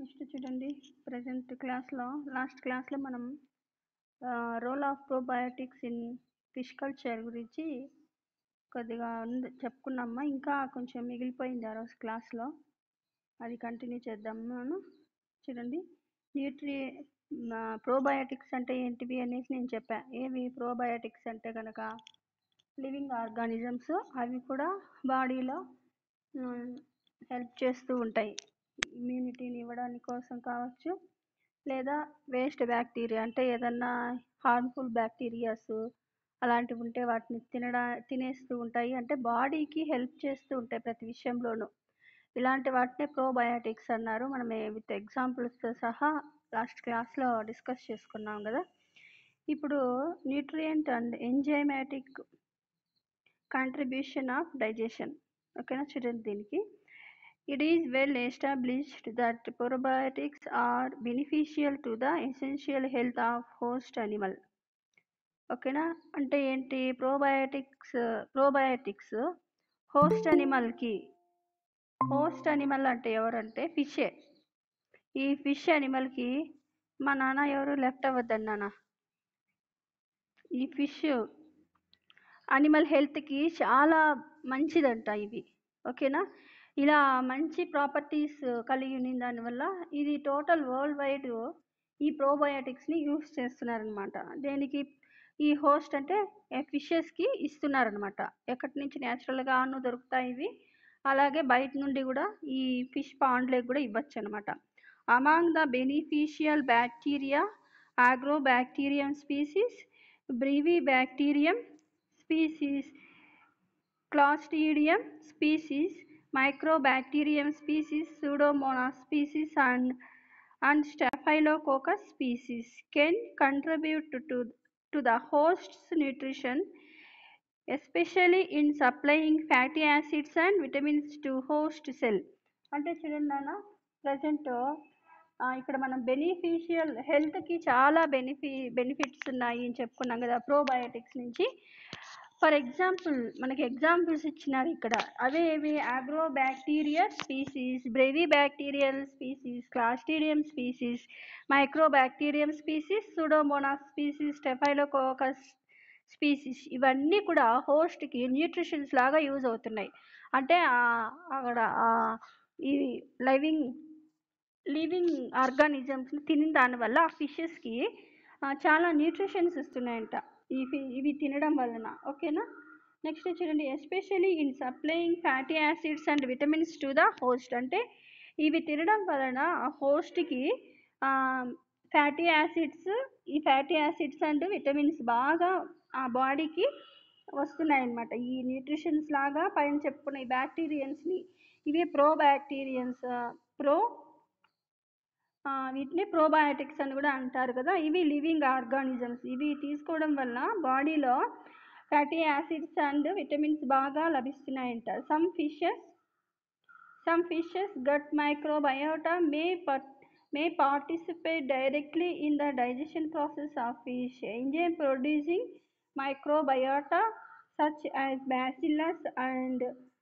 Next చూడండి present క్లాస్లో last క్లాస్లో మనం role of probiotics in fish culture గురించి కొద్దిగా ఉంది చెప్పుకున్నామా ఇంకా కొంచెం మిగిలిపోయింది ఆ రోజు క్లాస్లో అది కంటిన్యూ చేద్దాం మనం చూడండి న్యూట్రి ప్రోబయోటిక్స్ అంటే ఏంటివి అనేసి నేను చెప్పా ఏవి ప్రోబయోటిక్స్ అంటే కనుక లివింగ్ ఆర్గానిజమ్స్ అవి కూడా బాడీలో హెల్ప్ చేస్తూ ఉంటాయి ఇమ్యూనిటీని ఇవ్వడానికి కోసం కావచ్చు లేదా వేస్ట్ బ్యాక్టీరియా అంటే ఏదన్నా హార్మ్ఫుల్ బ్యాక్టీరియాస్ అలాంటివి ఉంటే వాటిని తినడా తినేస్తూ ఉంటాయి అంటే బాడీకి హెల్ప్ చేస్తూ ఉంటాయి ప్రతి విషయంలోనూ ఇలాంటి వాటినే ప్రోబయోటిక్స్ అన్నారు మనం విత్ ఎగ్జాంపుల్స్తో సహా లాస్ట్ క్లాస్లో డిస్కస్ చేసుకున్నాం కదా ఇప్పుడు nutrient and enzymatic contribution of digestion ఓకేనా చూడండి దీనికి it is well established that probiotics are beneficial to the essential health of host animal ఓకేనా అంటే ఏంటి ప్రోబయోటిక్స్ ప్రోబయోటిక్స్ హోస్ట్ అనిమల్కి హోస్ట్ అనిమల్ అంటే ఎవరంటే ఫిషే ఈ ఫిష్ అనిమల్కి మా నాన్న ఎవరు లెఫ్ట్ అవ్వద్దండి నాన్న ఈ ఫిష్ అనిమల్ హెల్త్కి చాలా మంచిదంట ఇవి ఓకేనా ఇలా మంచి ప్రాపర్టీస్ కలిగి ఉన్న దానివల్ల ఇది టోటల్ వరల్డ్ వైడ్ ఈ ప్రోబయోటిక్స్ని యూస్ చేస్తున్నారనమాట దేనికి ఈ హోస్ట్ అంటే ఫిషెస్కి ఇస్తున్నారనమాట ఎక్కడి నుంచి న్యాచురల్గాను దొరుకుతాయి ఇవి అలాగే బయట నుండి కూడా ఈ ఫిష్ పాండ్లకు కూడా ఇవ్వచ్చు అనమాట among the beneficial bacteria agrobacterium species brevibacterium species clostridium species microbacterium species pseudomonas species and and staphylococcus species can contribute to, to the host's nutrition especially in supplying fatty acids and vitamins to host cell అంటే చూడండి నాన్న present ఇక్కడ మనం beneficial హెల్త్కి చాలా బెనిఫి benefits ఉన్నాయి అని చెప్పుకున్నాం కదా ప్రోబయోటిక్స్ నుంచి ఫర్ ఎగ్జాంపుల్ మనకి ఎగ్జాంపుల్స్ ఇచ్చినారు ఇక్కడ అవే ఏవి agrobacteria species brevibacterial species clostridium species microbacterium species pseudomonas species staphylococcus species ఇవన్నీ కూడా హోస్ట్కి న్యూట్రిషన్స్ లాగా యూజ్ అవుతున్నాయి అంటే అక్కడ ఈ లైవింగ్ లివింగ్ ఆర్గానిజమ్స్ని తినిన దానివల్ల ఆ ఫిషెస్కి చాలా న్యూట్రిషన్స్ ఇస్తున్నాయంట ఇవి ఇవి తినడం వలన ఓకేనా నెక్స్ట్ చూడండి especially in supplying fatty acids and vitamins to the host అంటే ఇవి తినడం వలన ఆ హోస్ట్కి ఫ్యాటీ యాసిడ్స్ ఈ ఫ్యాటీ యాసిడ్స్ అండ్ విటమిన్స్ బాగా ఆ బాడీకి వస్తున్నాయన్నమాట ఈ న్యూట్రిషన్స్ లాగా పైన చెప్పుకున్న ఈ బ్యాక్టీరియన్స్ని ఇవి ప్రో బ్యాక్టీరియన్స్ ప్రో వీటిని ప్రోబయోటిక్స్ అని కూడా అంటారు కదా ఇవి లివింగ్ ఆర్గానిజమ్స్ ఇవి తీసుకోవడం వల్ల బాడీలో ఫ్యాటీ యాసిడ్స్ అండ్ విటమిన్స్ బాగా లభిస్తున్నాయంట some fishes some fishes gut microbiota may may participate directly in the digestion process of fish enzyme producing microbiota such as bacillus and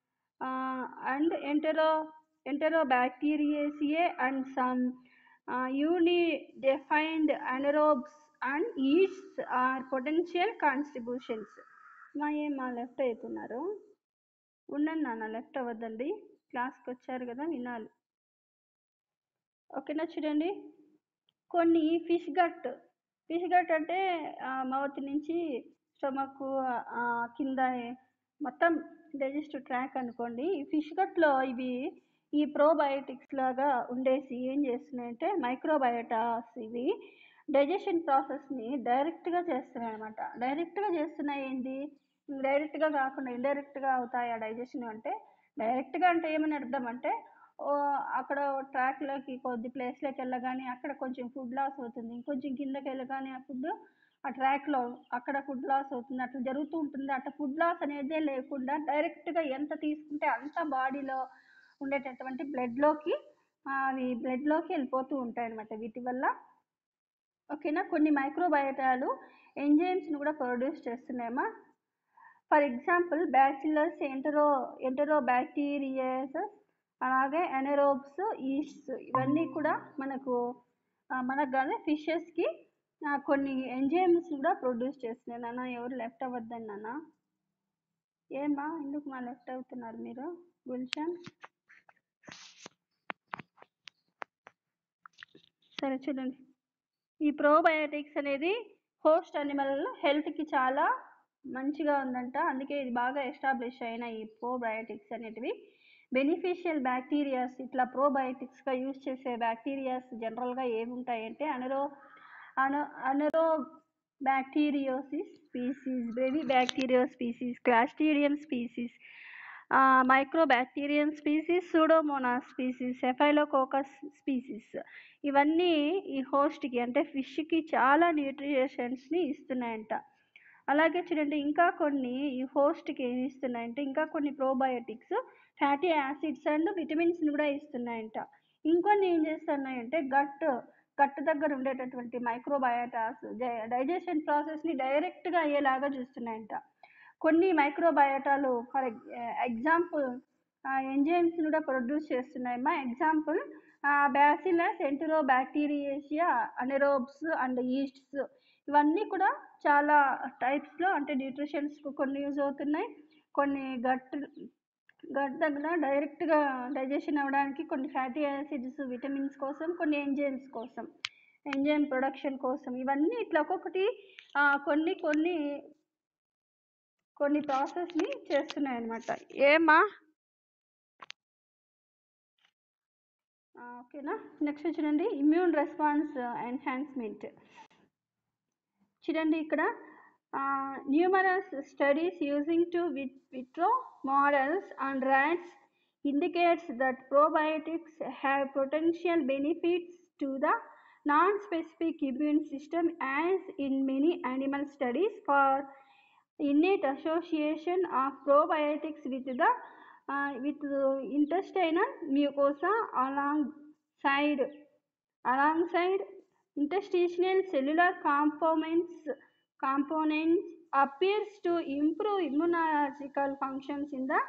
and entero enterobacteriaceae and some undefined anaerobes and yeasts are potential contributions మా ఏం మా left అవుతున్నారు ఉండండి నాన్న left అవ్వద్దండి క్లాస్కి వచ్చారు కదా వినాలి ఓకేనా చూడండి కొన్ని ఫిష్ గట్ ఫిష్ గట్ అంటే మౌత్ నుంచి స్టమక్ కింద మొత్తం డైజెస్టివ్ ట్రాక్ అనుకోండి ఈ ఫిష్ గట్లో ఇవి ఈ ప్రోబయోటిక్స్ లాగా ఉండేసి ఏం చేస్తున్నాయంటే మైక్రోబయోటాస్ ఇవి డైజెషన్ ప్రాసెస్ని డైరెక్ట్గా చేస్తున్నాయి అనమాట డైరెక్ట్గా చేస్తున్నాయి ఏంటి డైరెక్ట్గా కాకుండా ఇండైరెక్ట్గా అవుతాయా డైజెషన్ అంటే డైరెక్ట్గా అంటే ఏమని అర్థం అంటే అక్కడ ట్రాక్లోకి కొద్ది ప్లేస్లోకి వెళ్ళగానే అక్కడ కొంచెం ఫుడ్ లాస్ అవుతుంది ఇంకొంచెం కిందకి వెళ్ళగానే ఆ ఫుడ్ ఆ ట్రాక్లో అక్కడ ఫుడ్ లాస్ అవుతుంది అట్లా జరుగుతూ ఉంటుంది అట్లా ఫుడ్ లాస్ అనేదే లేకుండా డైరెక్ట్గా ఎంత తీసుకుంటే అంత బాడీలో ఉండేటటువంటి బ్లడ్లోకి అవి బ్లడ్లోకి వెళ్ళిపోతూ ఉంటాయి అనమాట వీటి వల్ల ఓకేనా కొన్ని మైక్రోబయోటాలు ఎంజైమ్స్ని కూడా ప్రొడ్యూస్ చేస్తున్నాయమ్మా for example bacillus entero enterobacteriaceae అలాగే ఎనరోబ్స్ ఈస్ట్స్ ఇవన్నీ కూడా మనకు ఆ, మనకు కాదు ఫిషెస్కి కొన్ని ఎంజైమ్స్ కూడా ప్రొడ్యూస్ చేస్తున్నాయి నాన్న ఎవరు లెఫ్ట్ అవ్వద్దండి నాన్న ఏమా ఎందుకు మా లెఫ్ట్ అవుతున్నారు మీరు గుల్షన్ సరే చూడండి ఈ ప్రోబయోటిక్స్ అనేది హోస్ట్ అనిమల్ హెల్త్కి చాలా మంచిగా ఉందంట అందుకే ఇది బాగా ఎస్టాబ్లిష్ అయిన ఈ ప్రోబయోటిక్స్ అనేటివి బెనిఫిషియల్ బ్యాక్టీరియాస్ ఇట్లా ప్రోబయోటిక్స్గా యూజ్ చేసే బ్యాక్టీరియాస్ జనరల్గా ఏముంటాయంటే అనరో అన అనరో బ్యాక్టీరియోసిస్ స్పీసీస్ బేబీ బ్యాక్టీరియో species clostridium species microbacterium species pseudomonas species staphylococcus species ఇవన్నీ ఈ హోస్ట్కి అంటే ఫిష్కి చాలా న్యూట్రిషన్స్ని ఇస్తున్నాయంట అలాగే చూడండి ఇంకా కొన్ని ఈ హోస్ట్కి ఏమి ఇస్తున్నాయంటే ఇంకా కొన్ని ప్రోబయోటిక్స్ ఫ్యాటీ యాసిడ్స్ అండ్ విటమిన్స్ని కూడా ఇస్తున్నాయంట ఇంకొన్ని ఏం చేస్తున్నాయంటే గట్ గట్ దగ్గర ఉండేటటువంటి మైక్రోబయోటాస్ డైజెషన్ ప్రాసెస్ని డైరెక్ట్గా అయ్యేలాగా చూస్తున్నాయంట కొన్ని మైక్రోబయోటాలు ఫర్ ఎగ్జాంపుల్ ఎంజైమ్స్ కూడా ప్రొడ్యూస్ చేస్తున్నాయమ్మా example bacillus enterobacteriaceae anaerobes and yeasts ఇవన్నీ కూడా చాలా టైప్స్లో అంటే న్యూట్రిషన్స్కు కొన్ని యూజ్ అవుతున్నాయి కొన్ని గట్ గట్ దగ్గర డైరెక్ట్గా డైజెషన్ అవ్వడానికి కొన్ని ఫ్యాటీ యాసిడ్స్ విటమిన్స్ కోసం కొన్ని ఎంజైమ్స్ కోసం ఎంజైమ్ ప్రొడక్షన్ కోసం ఇవన్నీ ఇట్లా ఒక్కొక్కటి ఆ, కొన్ని కొన్ని కొన్ని ప్రాసెస్ని చేస్తున్నాయి అన్నమాట ఏమా ఓకేనా నెక్స్ట్ చూడండి ఇమ్యూన్ రెస్పాన్స్ ఎన్హాన్స్మెంట్ చూడండి ఇక్కడ numerous studies using to vitro models and rats indicates that probiotics have potential benefits to the non-specific immune system as in many animal studies for innate association of probiotics with the uh, with the intestinal mucosa alongside alongside intestinal cellular components components appears to improve immunological functions in the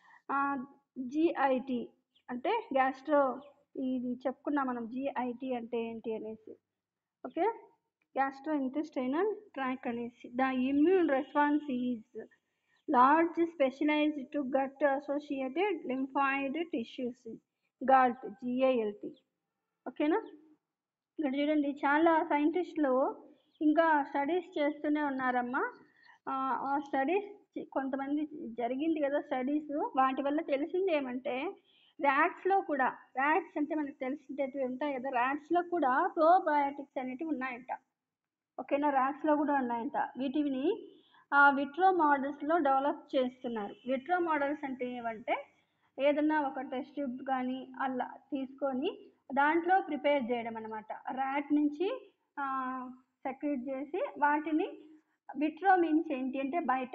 GIT అంటే gastro ఇది చెప్పుకున్నాం మనం GIT అంటే ఏంటి అనేసి okay gastro intestinal tract అనేసి the immune response is large specialised to gut associated lymphoid tissues GALT GILT ఓకేనా ఇక్కడ చూడండి చాలా సైంటిస్టులు ఇంకా స్టడీస్ చేస్తూనే ఉన్నారమ్మా ఆ, ఆ స్టడీస్ కొంతమంది జరిగింది కదా స్టడీస్ వాటి వల్ల తెలిసింది ఏమంటే ర్యాట్స్లో కూడా ర్యాట్స్ అంటే మనకు తెలిసినవి ఉంటాయి కదా ర్యాట్స్లో కూడా ప్రోబయోటిక్స్ అనేటివి ఉన్నాయంట ఓకేనా ర్యాట్స్లో కూడా ఉన్నాయంట వీటిని విట్రో మోడల్స్లో డెవలప్ చేస్తున్నారు విట్రో మోడల్స్ అంటే ఏమంటే ఏదన్నా ఒక టెస్ట్ ట్యూబ్ కానీ అలా తీసుకొని దాంట్లో ప్రిపేర్ చేయడం అనమాట ర్యాట్ నుంచి సెక్రెట్ చేసి వాటిని విట్రో మీన్స్ ఏంటి అంటే బయట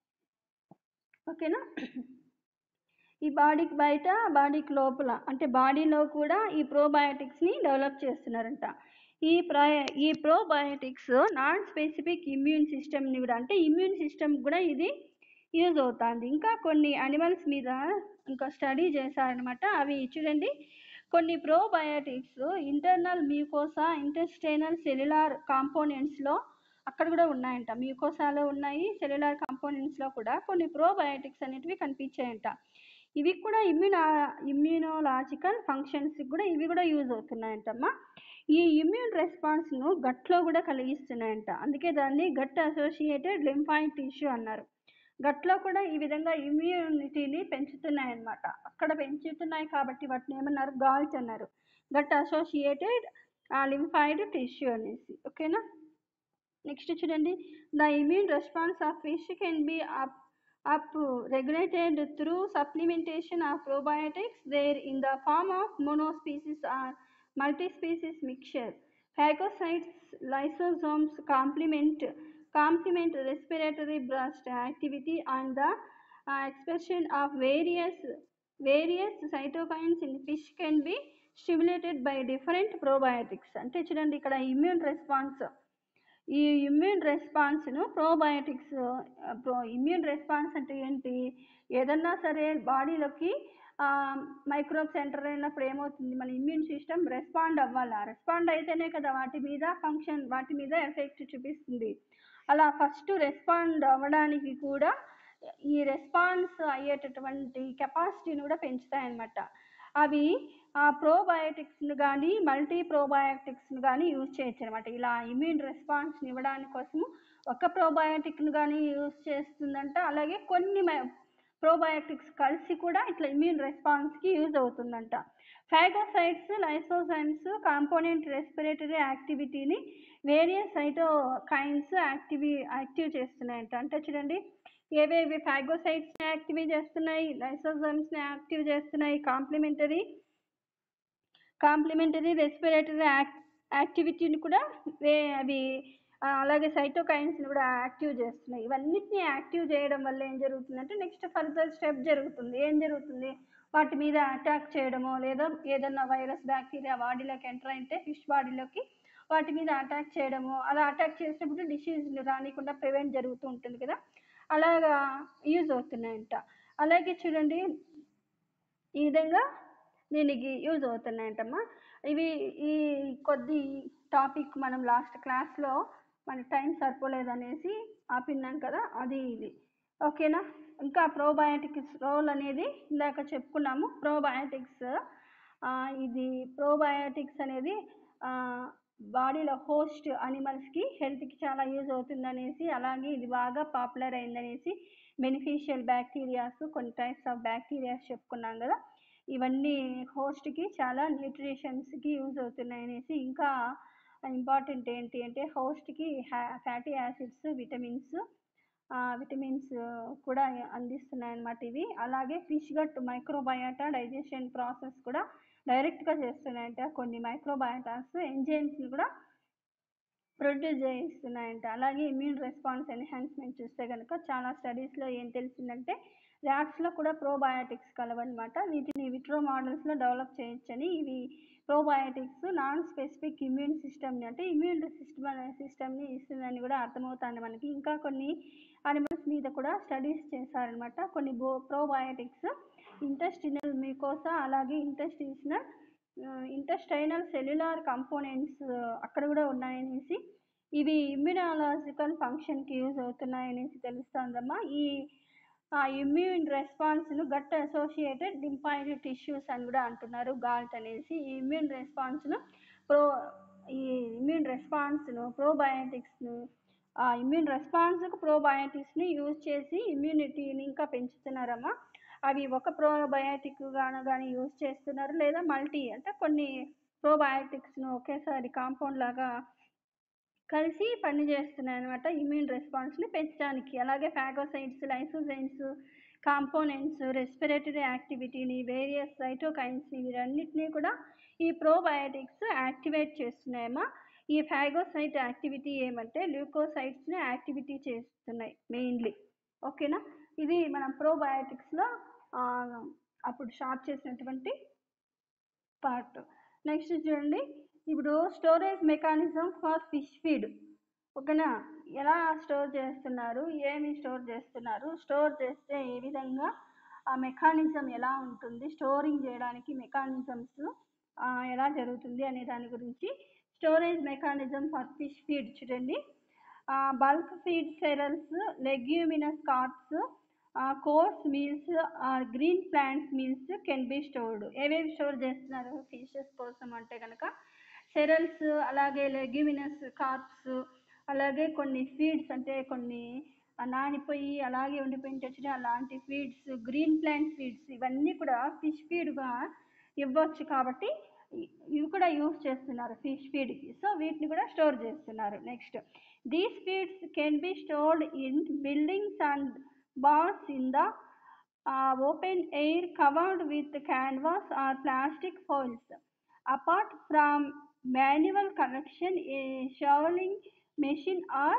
ఓకేనా ఈ బాడీకి బయట బాడీకి లోపల అంటే బాడీలో కూడా ఈ ప్రోబయోటిక్స్ని డెవలప్ చేస్తున్నారంట ఈ ప్రో ఈ ప్రోబయోటిక్స్ నాన్ స్పెసిఫిక్ ఇమ్యూన్ సిస్టమ్ని కూడా అంటే ఇమ్యూన్ సిస్టమ్ కూడా ఇది యూజ్ అవుతుంది ఇంకా కొన్ని అనిమల్స్ మీద ఇంకా స్టడీ చేశారనమాట అవి చూడండి కొన్ని probiotics internal mucosa intestinal cellular కాంపోనెంట్స్లో అక్కడ కూడా ఉన్నాయంట మ్యూకోసాలో ఉన్నాయి సెల్యులార్ కాంపోనెంట్స్లో కూడా కొన్ని ప్రోబయోటిక్స్ అనేటివి కనిపించాయంట ఇవి కూడా ఇమ్యూనా ఇమ్యూనోలాజికల్ ఫంక్షన్స్కి కూడా ఇవి కూడా యూజ్ అవుతున్నాయంటమ్మా ఈ ఇమ్యూన్ రెస్పాన్స్ను గట్లో కూడా కలిగిస్తున్నాయంట అందుకే దాన్ని గట్ అసోసియేటెడ్ లింఫాయిడ్ టిష్యూ అన్నారు గట్లో కూడా ఈ విధంగా ఇమ్యూనిటీని పెంచుతున్నాయన్నమాట అక్కడ పెంచుతున్నాయి కాబట్టి వాటిని ఏమన్నారు గాల్ట్ అన్నారు గట్ అసోసియేటెడ్ లింఫాయిడ్ టిష్యూ అనేసి ఓకేనా నెక్స్ట్ చూడండి the immune response of fish can be up up regulated through supplementation of probiotics there in the form of monospecies or multispecies mixture. Phagocytes, lysosomes complement complement respiratory burst activity and the uh, expression of various various cytokines in fish can be stimulated by different probiotics. అంటే చూడండి ఇక్కడ immune response ఈ immune రెస్పాన్స్ను probiotics pro immune response అంటే ఏంటి ఏదన్నా సరే బాడీలోకి మైక్రోబ్స్ ఎంటర్ అయినప్పుడు ఏమవుతుంది మన ఇమ్యూన్ సిస్టమ్ రెస్పాండ్ అవ్వాలి రెస్పాండ్ అయితేనే కదా వాటి మీద ఫంక్షన్ వాటి మీద ఎఫెక్ట్ చూపిస్తుంది అలా ఫస్ట్ రెస్పాండ్ అవ్వడానికి కూడా ఈ రెస్పాన్స్ అయ్యేటటువంటి కెపాసిటీని కూడా పెంచుతాయన్నమాట అవి ఆ ప్రోబయోటిక్స్ని కానీ మల్టీ ప్రోబయోటిక్స్ని కానీ యూజ్ చేయొచ్చు అనమాట ఇలా ఇమ్యూన్ రెస్పాన్స్ని ఇవ్వడానికి కోసము ఒక ప్రోబయోటిక్ని కానీ యూజ్ చేస్తుందంట అలాగే కొన్ని ప్రోబయోటిక్స్ కలిసి కూడా ఇట్లా ఇమ్యూన్ రెస్పాన్స్కి యూజ్ అవుతుందంట ఫైగోసైట్స్ లైసోజైమ్స్ కాంపోనెంట్ రెస్పిరేటరీ యాక్టివిటీని వేరియస్ సైటోకైన్స్ యాక్టివి యాక్టివ్ చేస్తున్నాయంట అంటే చూడండి ఏవేవి ఫైగోసైట్స్ని యాక్టివ్ చేస్తున్నాయి లైసోజైమ్స్ని యాక్టివ్ చేస్తున్నాయి కాంప్లిమెంటరీ కాంప్లిమెంటరీ రెస్పిరేటరీ యాక్ యాక్టివిటీని కూడా వే అవి ఆ, అలాగే సైటోకైన్స్ని కూడా యాక్టివ్ చేస్తున్నాయి ఇవన్నిటిని యాక్టివ్ చేయడం వల్ల ఏం జరుగుతుందంటే నెక్స్ట్ ఫర్దర్ స్టెప్ జరుగుతుంది ఏం జరుగుతుంది వాటి మీద అటాక్ చేయడమో లేదా ఏదన్నా వైరస్ బ్యాక్టీరియా బాడీలోకి ఎంటర్ అయితే ఫిష్ బాడీలోకి వాటి మీద అటాక్ చేయడము అలా అటాక్ చేసినప్పుడు డిసీజ్లు రానికుండా ప్రివెంట్ జరుగుతూ ఉంటుంది కదా అలాగా యూజ్ అవుతున్నాయంట అలాగే చూడండి ఈ విధంగా దీనికి యూజ్ అవుతున్నాయంటమ్మా ఇవి ఈ కొద్ది టాపిక్ మనం లాస్ట్ క్లాస్లో మన టైం సరిపోలేదనేసి ఆపిన్నాం కదా అది ఇది ఓకేనా ఇంకా ప్రోబయాటిక్స్ రోల్ అనేది ఇందాక చెప్పుకున్నాము ప్రోబయాటిక్స్ ఇది ప్రోబయాటిక్స్ అనేది బాడీలో హోస్ట్ అనిమల్స్కి హెల్త్కి చాలా యూజ్ అవుతుంది అనేసి అలాగే ఇది బాగా పాపులర్ అయిందనేసి బెనిఫిషియల్ బ్యాక్టీరియాస్ కొన్ని టైప్స్ ఆఫ్ బ్యాక్టీరియాస్ చెప్పుకున్నాం కదా ఇవన్నీ హోస్ట్కి చాలా న్యూట్రిషన్స్కి యూజ్ అవుతున్నాయి అనేసి ఇంకా ఇంపార్టెంట్ ఏంటి అంటే హోస్ట్కి ఫ్యాటీ యాసిడ్స్ విటమిన్స్ విటమిన్స్ కూడా అందిస్తున్నాయి అన్నమాట ఇవి అలాగే fish gut microbiota digestion process కూడా డైరెక్ట్గా చేస్తున్నాయంట కొన్ని మైక్రోబయాటాస్ ఎంజైమ్స్ని కూడా ప్రొడ్యూస్ చేయిస్తున్నాయంట అలాగే ఇమ్యూన్ రెస్పాన్స్ ఎన్హాన్స్మెంట్ చూస్తే కనుక చాలా స్టడీస్లో ఏం తెలిసిందంటే ర్యాట్స్లో కూడా ప్రోబయాటిక్స్ కలవన్నమాట వీటిని విట్రో మోడల్స్లో డెవలప్ చేయొచ్చని ఇవి ప్రోబయాటిక్స్ నాన్ స్పెసిఫిక్ ఇమ్యూన్ సిస్టమ్ని అంటే ఇమ్యూన్ సిస్టమ్ సిస్టమ్ని ఇస్తుందని కూడా అర్థమవుతుంది మనకి ఇంకా కొన్ని అనిమల్స్ మీద కూడా స్టడీస్ చేశారనమాట కొన్ని బో ప్రోబయాటిక్స్ ఇంటెస్టినల్ మ్యూకోసా అలాగే ఇంటెస్టిషనల్ ఇంటెస్టైనల్ సెల్యులార్ కంపోనెంట్స్ అక్కడ కూడా ఉన్నాయనేసి ఇవి ఇమ్యూనాలజికల్ ఫంక్షన్కి యూజ్ అవుతున్నాయనేసి తెలుస్తుందమ్మా ఈ ఆ ఇమ్యూన్ రెస్పాన్స్ను గట్ అసోసియేటెడ్ లింఫాయిడ్ టిష్యూస్ అని కూడా అంటున్నారు గాల్ట్ అనేసి ఈ ఇమ్యూన్ రెస్పాన్స్ను ప్రో ఈ ఇమ్యూన్ రెస్పాన్స్ను ప్రోబయాటిక్స్ను ఆ ఇమ్యూన్ రెస్పాన్స్కు ప్రోబయాటిక్స్ని యూజ్ చేసి ఇమ్యూనిటీని ఇంకా పెంచుతున్నారమ్మా అవి ఒక ప్రోబయాటిక్ గాను కానీ యూజ్ చేస్తున్నారు లేదా మల్టీ అంటే కొన్ని ప్రోబయాటిక్స్ను ఒకేసారి కాంపౌండ్ లాగా కలిసి పని చేస్తున్నాయి అనమాట ఇమ్యూన్ రెస్పాన్స్ని పెంచడానికి అలాగే ఫాగోసైట్స్ లైసోజైన్స్ కాంపోనెంట్స్ రెస్పిరేటరీ యాక్టివిటీని వేరియస్ సైటోకైన్స్ని వీరన్నిటినీ కూడా ఈ ప్రోబయాటిక్స్ యాక్టివేట్ చేస్తున్నాయమ్మా ఈ ఫాగోసైట్ యాక్టివిటీ ఏమంటే ల్యూకోసైట్స్ని యాక్టివిటీ చేస్తున్నాయి మెయిన్లీ ఓకేనా ఇది మనం ప్రోబయాటిక్స్లో అప్పుడు స్టార్ట్ చేసినటువంటి పార్ట్ నెక్స్ట్ చూడండి ఇప్పుడు storage mechanism for fish feed ఓకేనా ఎలా స్టోర్ చేస్తున్నారు ఏమి స్టోర్ చేస్తున్నారు స్టోర్ చేస్తే ఏ విధంగా ఆ మెకానిజం ఎలా ఉంటుంది స్టోరింగ్ చేయడానికి మెకానిజమ్స్ ఎలా జరుగుతుంది అనే దాని గురించి storage mechanism for fish feed చూడండి bulk feed cereals leguminous crops coarse meals green plants meals can be stored ఏవేవి స్టోర్ చేస్తున్నారు ఫిషెస్ కోసం అంటే కనుక సెరల్స్ అలాగే లెగ్యూమినస్ కార్ప్స్ అలాగే కొన్ని ఫీడ్స్ అంటే కొన్ని నానిపోయి అలాగే ఉండిపోయిన వచ్చిన అలాంటి ఫీడ్స్ గ్రీన్ ప్లాంట్ ఫీడ్స్ ఇవన్నీ కూడా ఫిష్ ఫీడ్గా ఇవ్వచ్చు కాబట్టి ఇవి కూడా యూస్ చేస్తున్నారు ఫిష్ ఫీడ్కి సో వీటిని కూడా స్టోర్ చేస్తున్నారు next these feeds can be stored in buildings and barns in the open air covered with canvas or plastic foils apart from manual collection a shoveling machine or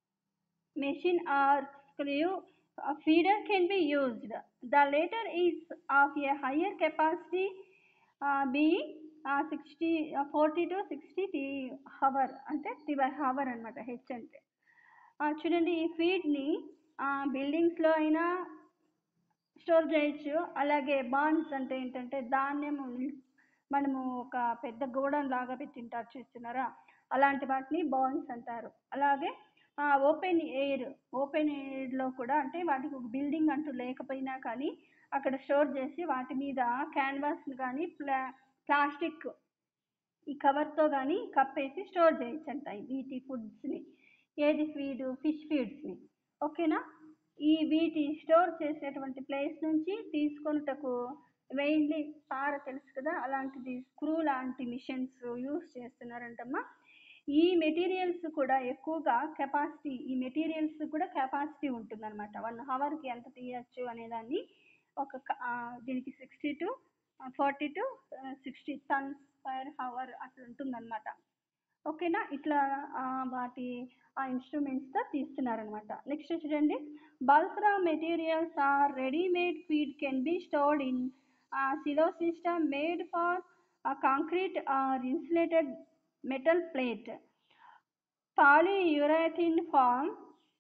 machine or screw a feeder can be used the latter is of a higher capacity uh, being uh, 60 uh, 40 to 60 T hour అంటే T by hour అనమాట H అంటే చూడండి ఈ ఫీడ్ని బిల్డింగ్స్లో అయినా store చేయొచ్చు అలాగే bonds అంటే ఏంటంటే ధాన్యము మనము ఒక పెద్ద గోడౌన్ లాగా పెట్టింటారు చూస్తున్నారా అలాంటి వాటిని బాండ్స్ అంటారు అలాగే ఓపెన్ ఎయిర్ ఓపెన్ ఎయిర్లో కూడా అంటే వాటికి ఒక బిల్డింగ్ అంటూ లేకపోయినా కానీ అక్కడ స్టోర్ చేసి వాటి మీద క్యాన్వాస్ కానీ ప్లా ప్లాస్టిక్ ఈ కవర్తో కానీ కప్పేసి స్టోర్ చేయొచ్చు అంట వీటి ఫుడ్స్ని ఏది ఫీడ్ ఫిష్ ఫీడ్స్ని ఓకేనా ఈ వీటి స్టోర్ చేసేటువంటి ప్లేస్ నుంచి తీసుకొనుటకు మెయిన్లీ పార తెలుసు కదా అలాంటిది స్క్రూ లాంటి మిషన్స్ యూస్ చేస్తున్నారంటమ్మా ఈ మెటీరియల్స్ కూడా ఎక్కువగా కెపాసిటీ ఈ మెటీరియల్స్ కూడా కెపాసిటీ ఉంటుందన్నమాట వన్ అవర్కి ఎంత తీయచ్చు అనేదాన్ని ఒక క- ఆ, దీనికి sixty to forty to sixty tons per hour అట్లా ఉంటుందన్నమాట ఓకేనా ఇట్లా ఆ, వాటి ఆ ఇన్స్ట్రుమెంట్స్తో తీస్తున్నారనమాట నెక్స్ట్ చూడండి bulk raw materials or readymade feed can be stored in silo system made for concrete or insulated metal plate. Polyurethane form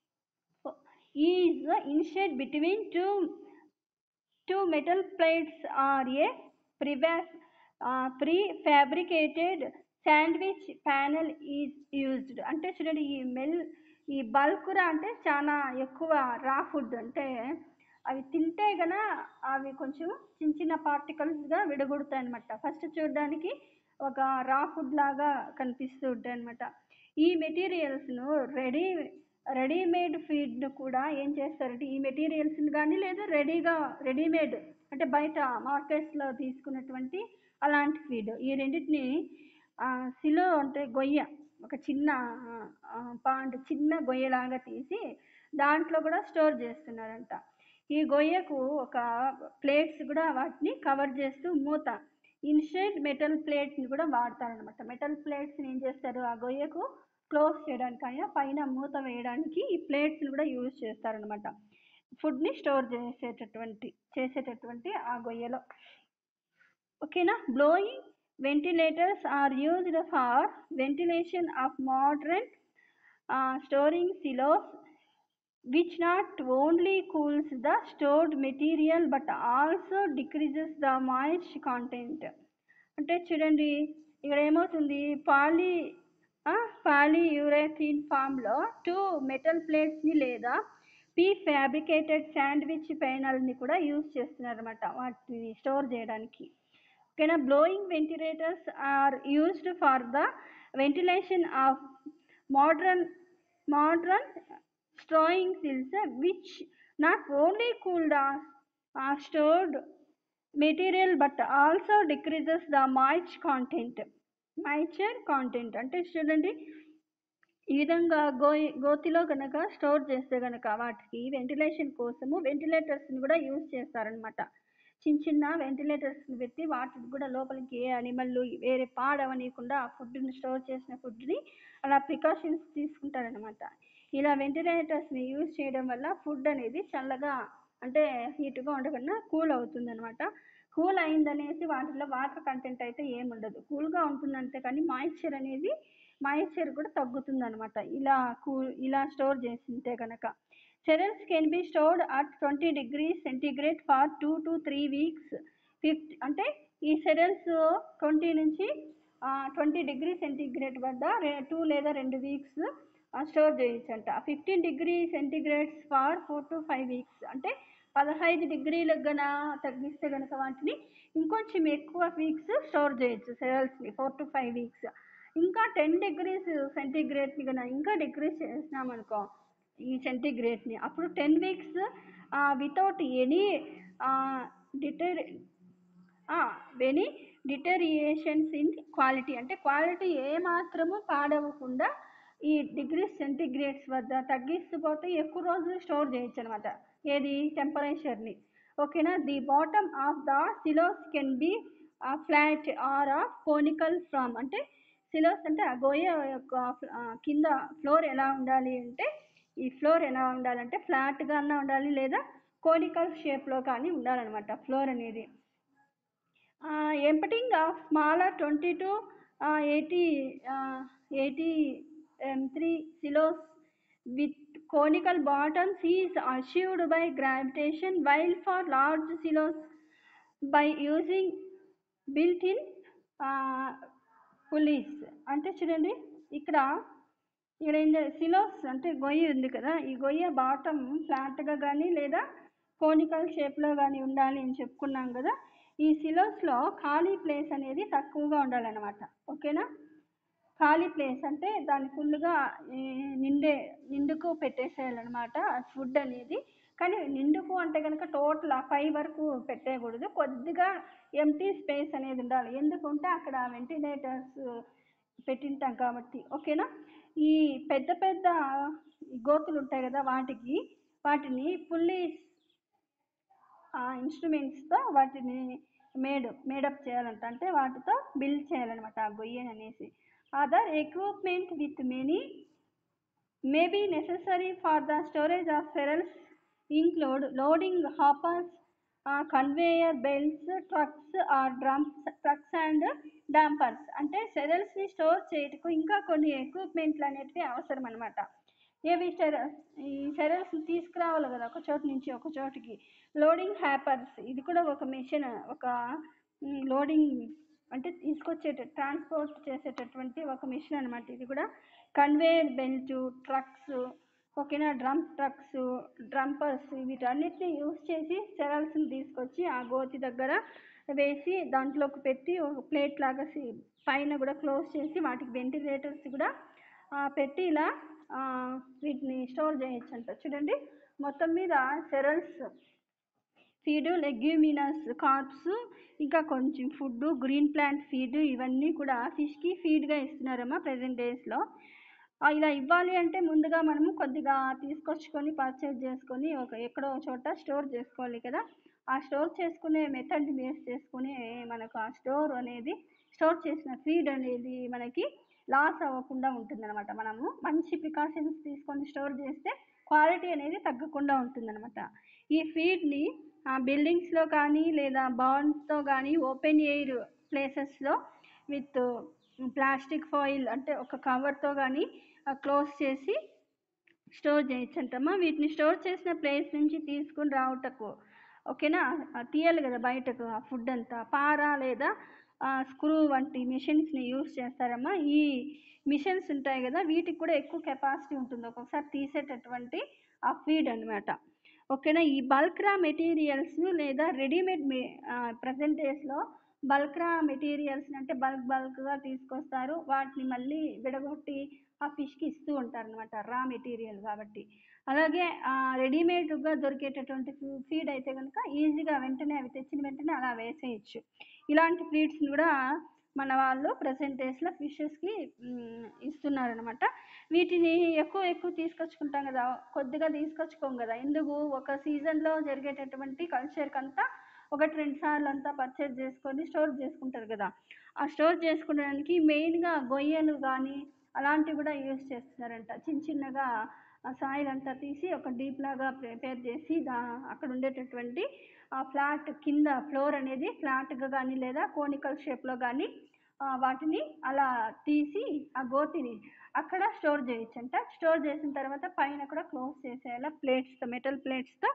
is inset between two two metal plates or a preva- uh, prefabricated sandwich panel is used అంటే చూడండి ఈ మెల్ ఈ బల్కురా అంటే చాలా ఎక్కువ రా food అంటే అవి తింటే గన అవి కొంచెం చిన్న చిన్న పార్టికల్స్గా విడగొడతాయి అనమాట ఫస్ట్ చూడడానికి ఒక రా ఫుడ్ లాగా కనిపిస్తూ ఉంటాయి అనమాట ఈ మెటీరియల్స్ను రెడీ రెడీమేడ్ ఫీడ్ను కూడా ఏం చేస్తారంటే ఈ మెటీరియల్స్ని కానీ లేదా రెడీగా రెడీమేడ్ అంటే బయట మార్కెట్స్లో తీసుకున్నటువంటి అలాంటి ఫీడ్ ఈ రెండింటిని సిలో అంటే గొయ్య ఒక చిన్న పాండ్ చిన్న గొయ్యలాగా తీసి దాంట్లో కూడా స్టోర్ చేస్తున్నారంట ఈ గొయ్యకు ఒక ప్లేట్స్ కూడా వాటిని కవర్ చేస్తూ మూత ఇన్షేడ్ మెటల్ ప్లేట్ని కూడా వాడతారనమాట మెటల్ ప్లేట్స్ని ఏం చేస్తారు ఆ గొయ్యకు క్లోజ్ చేయడానికి అయినా పైన మూత వేయడానికి ఈ ప్లేట్స్ని కూడా యూజ్ చేస్తారనమాట ఫుడ్ని స్టోర్ చేసేటటువంటి చేసేటటువంటి ఆ గొయ్యలో ఓకేనా blowing ventilators are used for ventilation of modern storing silos which not only cools the stored material but also decreases the moist content అంటే చూడండి ఇక్కడ ఏమవుతుంది పాలీ పాలీయూరేథిన్ ఫామ్లో టూ మెటల్ ప్లేట్స్ని లేదా పీ ఫ్యాబ్రికేటెడ్ శాండ్విచ్ ప్యానల్ని కూడా యూజ్ చేస్తున్నారు అనమాట వాటిని స్టోర్ చేయడానికి ఓకేనా blowing ventilators are used for the ventilation of modern modern stowing cells uh, which not only cool the uh, stored material but also decreases the moist content moisture content అంటే చూడండి ఈ విధంగా go గోతిలో కనుక store చేస్తే కనుక వాటికి ventilation కోసము వెంటిలేటర్స్ని కూడా యూజ్ చేస్తారనమాట చిన్న చిన్న వెంటిలేటర్స్ని పెట్టి వాటికి కూడా లోపలికి ఏ అనిమల్లు వేరే పాడవనీయకుండా ఆ ఫుడ్ని స్టోర్ చేసిన ఫుడ్ని అలా ప్రికాషన్స్ తీసుకుంటారనమాట ఇలా వెంటిలేటర్స్ని యూజ్ చేయడం వల్ల ఫుడ్ అనేది చల్లగా అంటే హీట్గా ఉండకుండా కూల్ అవుతుంది అనమాట కూల్ అయిందనేసి వాటిలో వాటర్ కంటెంట్ అయితే ఏముండదు కూల్గా ఉంటుందంటే కానీ మాయిశ్చర్ అనేది మాయిశ్చర్ కూడా తగ్గుతుంది అనమాట ఇలా కూల్ ఇలా స్టోర్ చేసింటే కనుక cereals can be stored at twenty degrees centigrade for two to three weeks fifth అంటే ఈ సెరల్స్ ట్వంటీ నుంచి ట్వంటీ డిగ్రీ సెంటీగ్రేడ్ వద్ద టూ లేదా రెండు వీక్స్ స్టోర్ చేయొచ్చు అంట fifteen degree centigrades for four to five weeks అంటే పదహైదు డిగ్రీలకు గన తగ్గిస్తే కనుక వాటిని ఇంకొంచెం ఎక్కువ వీక్స్ స్టోర్ చేయొచ్చు సెరల్స్ని ఫోర్ టు ఫైవ్ వీక్స్ ఇంకా టెన్ డిగ్రీస్ సెంటీగ్రేడ్ని కన్నా ఇంకా డిగ్రీస్ చేసినామనుకో ఈ సెంటీగ్రేడ్ని అప్పుడు టెన్ వీక్స్ వితౌట్ ఎనీ డిటర్ ఎనీ డిటరియేషన్స్ ఇన్ క్వాలిటీ అంటే క్వాలిటీ ఏ మాత్రము పాడవకుండా ఈ డిగ్రీ సెంటీగ్రేడ్స్ వద్ద తగ్గిస్తూ పోతే ఎక్కువ రోజులు స్టోర్ చేయొచ్చు అనమాట ఏది టెంపరేచర్ని ఓకేనా the bottom of the silos can be flat or of conical form అంటే సిలోస్ అంటే ఆ గోయ యొక్క ఆ, కింద ఫ్లోర్ ఎలా ఉండాలి అంటే ఈ ఫ్లోర్ ఎలా ఉండాలంటే ఫ్లాట్గా అన్నా ఉండాలి లేదా కోనికల్ షేప్లో కానీ ఉండాలన్నమాట ఫ్లోర్ అనేది emptying of smaller twenty to eighty eighty three silos with conical bottoms is achieved by gravitation while for large silos by using built-in uh, pulleys అంటే చూడండి ఇక్కడ ఇక్కడ ఏం సిలోస్ అంటే గొయ్యి ఉంది కదా ఈ గొయ్య బాటమ్ ఫ్లాట్గా కానీ లేదా కోనికల్ షేప్లో కానీ ఉండాలి అని చెప్పుకున్నాం కదా ఈ సిలోస్లో ఖాళీ ప్లేస్ అనేది తక్కువగా ఉండాలన్నమాట ఓకేనా ఖాళీ ప్లేస్ అంటే దాన్ని ఫుల్గా నిండే నిండుకు పెట్టేసేయాలన్నమాట ఫుడ్ అనేది కానీ నిండుకు అంటే కనుక టోటల్ ఆ పై వరకు పెట్టేయకూడదు కొద్దిగా ఎంటీ స్పేస్ అనేది ఉండాలి ఎందుకంటే అక్కడ వెంటిలేటర్స్ పెట్టింటాం కాబట్టి ఓకేనా ఈ పెద్ద పెద్ద గోతులు ఉంటాయి కదా వాటికి వాటిని పుల్లి ఇన్స్ట్రుమెంట్స్తో వాటిని మేడ్ మేడప్ చేయాలంట అంటే వాటితో బిల్డ్ చేయాలన్నమాట ఆ గొయ్యని అనేసి other equipment with many may be necessary for the storage of ferals include loading hoppers, uh, conveyor belts, trucks or drums, trucks and dampers. అంటే సెరల్స్ని స్టోర్ చేయటకు ఇంకా కొన్ని ఎక్విప్మెంట్లు అనేటివి అవసరం అనమాట ఏవి సెరల్స్ ఈ సెరల్స్ తీసుకురావాలి కదా ఒక చోటు నుంచి ఒక చోటుకి లోడింగ్ హ్యాపర్స్ ఇది కూడా ఒక మిషన్ ఒక లోడింగ్ అంటే తీసుకొచ్చేట ట్రాన్స్పోర్ట్ చేసేటటువంటి ఒక మిషన్ అనమాట ఇది కూడా కన్వేయర్ బెల్ట్ ట్రక్స్ ఓకేనా డ్రమ్ ట్రక్స్ డ్రంపర్స్ వీటన్నిటిని యూస్ చేసి సెరల్స్ని తీసుకొచ్చి ఆ గోతి దగ్గర వేసి దాంట్లోకి పెట్టి ఒక ప్లేట్ లాగా సి- పైన కూడా క్లోజ్ చేసి వాటికి వెంటిలేటర్స్ కూడా ఆ, పెట్టి ఇలా ఆ, వీటిని స్టోర్ చేయొచ్చు అంట చూడండి మొత్తం మీద సెరల్స్ ఫీడ్ లెగ్యూమినస్ కార్ప్స్ ఇంకా కొంచెం ఫుడ్ గ్రీన్ ప్లాంట్ ఫీడ్ ఇవన్నీ కూడా ఫిష్కి ఫీడ్గా ఇస్తున్నారమ్మా ప్రజెంట్ డేస్లో ఇలా ఇవ్వాలి అంటే ముందుగా మనము కొద్దిగా తీసుకొచ్చుకొని పర్చేజ్ చేసుకొని ఒక ఎక్కడో ఒక చోట స్టోర్ చేసుకోవాలి కదా ఆ స్టోర్ చేసుకునే మెథడ్ బేస్ చేసుకుని మనకు ఆ స్టోర్ అనేది స్టోర్ చేసిన ఫీడ్ అనేది మనకి లాస్ అవ్వకుండా ఉంటుందన్నమాట మనము మంచి ప్రికాషన్స్ తీసుకొని స్టోర్ చేస్తే క్వాలిటీ అనేది తగ్గకుండా ఉంటుందన్నమాట ఈ ఫీడ్ని బిల్డింగ్స్లో కానీ లేదా బాండ్స్తో కానీ ఓపెన్ ఎయిర్ ప్లేసెస్లో విత్ ప్లాస్టిక్ ఫాయిల్ అంటే ఒక కవర్తో కానీ క్లోజ్ చేసి స్టోర్ చేయొచ్చంటమ్మా వీటిని స్టోర్ చేసిన ప్లేస్ నుంచి తీసుకుని రావటకు ఓకేనా ఆ తీయాలి కదా బయటకు ఆ ఫుడ్ అంతా పార లేదా స్క్రూ వంటి మిషన్స్ని యూస్ చేస్తారమ్మా ఈ మిషన్స్ ఉంటాయి కదా వీటికి కూడా ఎక్కువ కెపాసిటీ ఉంటుంది ఒక్కొక్కసారి తీసేటటువంటి ఆ ఫీడ్ అన్నమాట ఓకేనా ఈ బల్క్రా మెటీరియల్స్ లేదా రెడీమేడ్ మె ప్రజెంట్ డేస్లో బల్క్రా మెటీరియల్స్ అంటే బల్క్ బల్క్గా తీసుకొస్తారు వాటిని మళ్ళీ విడగొట్టి ఆ ఫిష్కి ఇస్తూ ఉంటారు అనమాట రా మెటీరియల్ కాబట్టి అలాగే రెడీమేడ్గా దొరికేటటువంటి ఫీడ్ అయితే కనుక ఈజీగా వెంటనే అవి తెచ్చిన వెంటనే అలా వేసేయచ్చు ఇలాంటి ఫీడ్స్ని కూడా మన వాళ్ళు ప్రజెంట్ డేస్లో ఫిషెస్కి ఇస్తున్నారనమాట వీటిని ఎక్కువ ఎక్కువ తీసుకొచ్చుకుంటాం కదా కొద్దిగా తీసుకొచ్చుకోం కదా ఎందుకు ఒక సీజన్లో జరిగేటటువంటి కల్చర్కి అంతా ఒకటి రెండు సార్లు అంతా పర్చేజ్ చేసుకొని స్టోర్ చేసుకుంటారు కదా ఆ స్టోర్ చేసుకోవడానికి మెయిన్గా గొయ్యలు కానీ అలాంటివి కూడా యూస్ చేస్తున్నారంట చిన్న చిన్నగా సాయిల్ అంతా తీసి ఒక డీప్ లాగా ప్రిపేర్ చేసి దా అక్కడ ఉండేటటువంటి ఆ ఫ్లాట్ కింద ఫ్లోర్ అనేది ఫ్లాట్గా కానీ లేదా కోనికల్ షేప్లో కానీ వాటిని అలా తీసి ఆ గోతిని అక్కడ స్టోర్ చేయొచ్చంట స్టోర్ చేసిన తర్వాత పైన కూడా క్లోజ్ చేసేయాల ప్లేట్స్తో మెటల్ ప్లేట్స్తో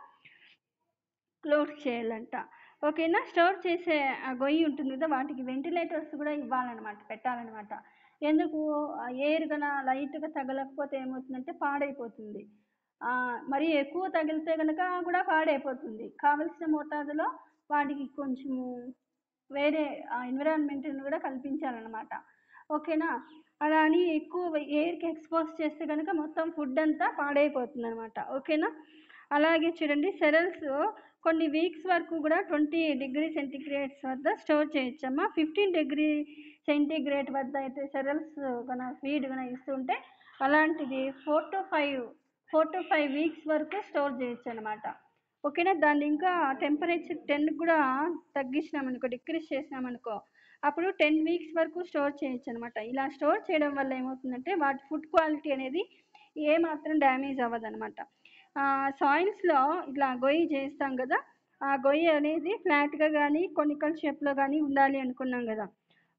క్లోజ్ చేయాలంట ఓకేనా స్టోర్ చేసే ఆ గొయ్యి ఉంటుంది కదా వాటికి వెంటిలేటర్స్ కూడా ఇవ్వాలన్నమాట పెట్టాలన్నమాట ఎందుకు ఎయిర్ కన్నా లైట్గా తగలకపోతే ఏమవుతుందంటే పాడైపోతుంది ఆ, మరి ఎక్కువ తగిలితే కనుక కూడా పాడైపోతుంది కావలసిన మోతాదులో వాటికి కొంచెము వేరే ఎన్విరాన్మెంట్ని కూడా కల్పించాలన్నమాట ఓకేనా అలా అని ఎక్కువ ఎయిర్కి ఎక్స్పోజ్ చేస్తే కనుక మొత్తం ఫుడ్ అంతా పాడైపోతుంది అనమాట ఓకేనా అలాగే చూడండి సెరల్స్ కొన్ని వీక్స్ వరకు కూడా ట్వంటీ డిగ్రీ సెంటిగ్రేడ్స్ వద్ద స్టోర్ చేయొచ్చమ్మా ఫిఫ్టీన్ డిగ్రీ సెంటిగ్రేడ్ వద్ద అయితే సెరల్స్ కన ఫీడ్ కన ఇస్తుంటే అలాంటిది four to five four to five weeks వరకు స్టోర్ చేయొచ్చు అనమాట ఓకేనా దాన్ని ఇంకా టెంపరేచర్ టెన్ కూడా తగ్గించినామనుకో డిక్రీస్ చేసినామనుకో అప్పుడు టెన్ వీక్స్ వరకు స్టోర్ చేయొచ్చు అనమాట ఇలా స్టోర్ చేయడం వల్ల ఏమవుతుందంటే వాటి ఫుడ్ క్వాలిటీ అనేది ఏ మాత్రం డ్యామేజ్ అవ్వదు అనమాట సాయిల్స్లో ఇట్లా గొయ్యి చేస్తాం కదా ఆ గొయ్యి అనేది ఫ్లాట్గా కానీ కొనికల్ షేప్లో కానీ ఉండాలి అనుకున్నాం కదా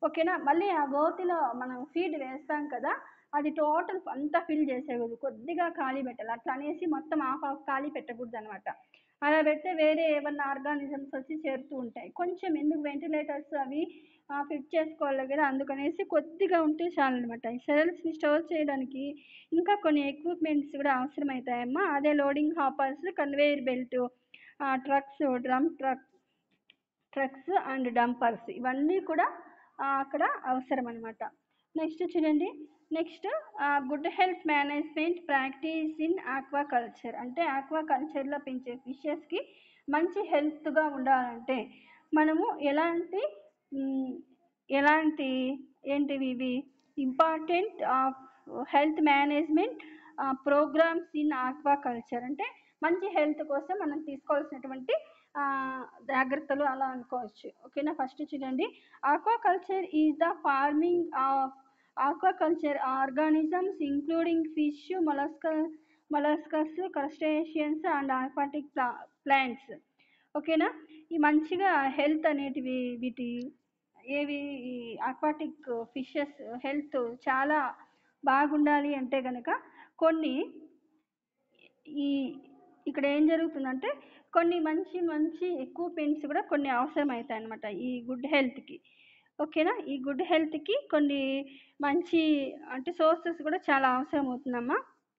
ఓకేనా మళ్ళీ ఆ గోతిలో మనం ఫీడ్ వేస్తాం కదా అది టోటల్ అంతా ఫిల్ చేసేయకూడదు కొద్దిగా ఖాళీ పెట్టాలి అట్లా అనేసి మొత్తం హాఫ్ హాఫ్ ఖాళీ పెట్టకూడదు అనమాట అలా పెడితే వేరే ఏమన్నా ఆర్గానిజమ్స్ వచ్చి చేరుతూ ఉంటాయి కొంచెం ఎందుకు వెంటిలేటర్స్ అవి ఫిట్ చేసుకోవాలి కదా అందుకనేసి కొద్దిగా ఉంటే చాలు అనమాట ఈ సెల్స్ని స్టోర్ చేయడానికి ఇంకా కొన్ని ఎక్విప్మెంట్స్ కూడా అవసరమవుతాయమ్మా అదే loading hoppers conveyor belt trucks drum truck trucks and dumpers ఇవన్నీ కూడా ఆ, అక్కడ అవసరం అనమాట నెక్స్ట్ చూడండి next good health management practice in aquaculture అంటే ఆక్వాకల్చర్లో పెంచే ఫిషెస్కి మంచి హెల్త్గా ఉండాలంటే మనము ఎలాంటి మ్, ఎలాంటి ఏంటివి ఇవి important of health management programmes in aquaculture అంటే మంచి హెల్త్ కోసం మనం తీసుకోవాల్సినటువంటి ఆ, జాగ్రత్తలు అలా అనుకోవచ్చు ఓకేనా ఫస్ట్ చూడండి aquaculture is the farming of aquaculture organisms including fish మొలస్క మొలస్కస్ క్రస్టేషియన్స్ అండ్ ఆక్వాటిక్ ప్లా ప్లాంట్స్ ఓకేనా ఈ మంచిగా హెల్త్ అనేటివి వీటి ఏవి ఈ ఆక్వాటిక్ ఫిషెస్ హెల్త్ చాలా బాగుండాలి అంటే కనుక కొన్ని ఈ ఇక్కడ ఏం జరుగుతుందంటే కొన్ని మంచి మంచి ఎక్విప్మెంట్స్ కూడా కొన్ని అవసరం అవుతాయి అన్నమాట ఈ గుడ్ హెల్త్కి ఓకేనా ఈ గుడ్ హెల్త్కి కొన్ని మంచి అంటే సోర్సెస్ కూడా చాలా అవసరం అవుతుందమ్మా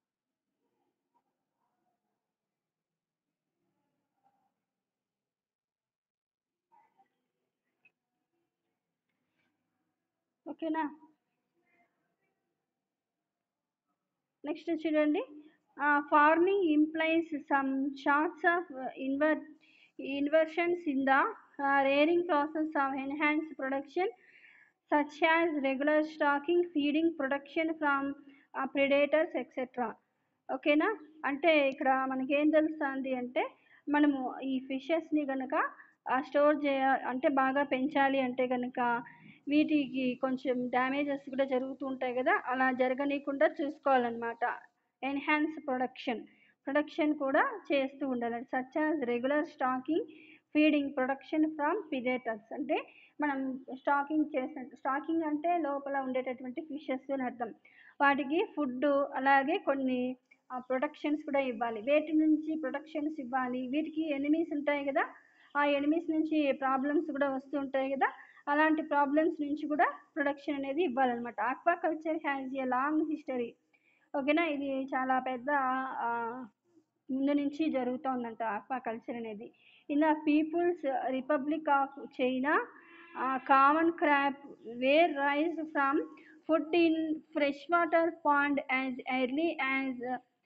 ఓకేనా నెక్స్ట్ చూడండి farming implies some sorts of ఇన్వర్ inversions in the rearing process of enhance production such as regular stocking feeding production from predators etcetera ఓకేనా అంటే ఇక్కడ మనకి ఏం తెలుస్తుంది అంటే మనము ఈ ఫిషెస్ని కనుక స్టోర్ చేయ అంటే బాగా పెంచాలి అంటే కనుక వీటికి కొంచెం డ్యామేజెస్ కూడా జరుగుతూ ఉంటాయి కదా అలా జరగనీయకుండా చూసుకోవాలన్నమాట ఎన్హాన్స్ ప్రొడక్షన్ ప్రొడక్షన్ కూడా చేస్తూ ఉండాలి such as regular stocking feeding production from predators అంటే మనం స్టాకింగ్ చేసిన స్టాకింగ్ అంటే లోపల ఉండేటటువంటి ఫిషెస్ అని అర్థం వాటికి ఫుడ్ అలాగే కొన్ని ప్రొటెక్షన్స్ కూడా ఇవ్వాలి వేటి నుంచి ప్రొటెక్షన్స్ ఇవ్వాలి వీటికి ఎనిమీస్ ఉంటాయి కదా ఆ ఎనిమీస్ నుంచి ప్రాబ్లమ్స్ కూడా వస్తూ ఉంటాయి కదా అలాంటి ప్రాబ్లమ్స్ నుంచి కూడా ప్రొడక్షన్ అనేది ఇవ్వాలన్నమాట aquaculture has a long history ఓకేనా ఇది చాలా పెద్ద ఆ, ముందు నుంచి జరుగుతోందంట ఆక్వాకల్చర్ అనేది in the People's Republic of China common carp were raise from food in fresh water pond as early as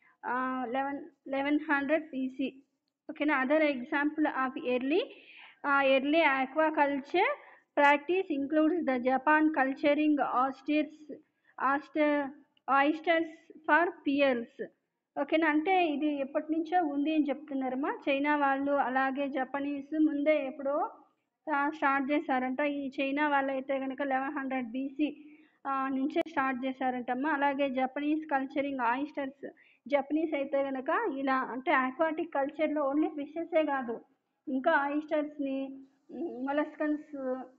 eleven eleven hundred BC ఓకేనా other example of early early aquaculture practice includes the Japan culturing oysters oyster oysters for pearls ఓకేనా అంటే ఇది ఎప్పటి నుంచో ఉంది అని చెప్తున్నారమ్మా China వాళ్ళు అలాగే జపనీస్ ముందే ఎప్పుడో స్టార్ట్ చేశారంట ఈ చైనా వాళ్ళు అయితే కనుక లెవెన్ హండ్రెడ్ బీసీ నుంచే స్టార్ట్ చేశారంటమ్మా అలాగే జపనీస్ కల్చరింగ్ ఆయిస్టర్స్ జపనీస్ అయితే కనుక ఇలా అంటే ఆక్వాటిక్ కల్చర్లో ఓన్లీ ఫిషెసే కాదు ఇంకా ఆయిస్టర్స్ని మొలస్కన్స్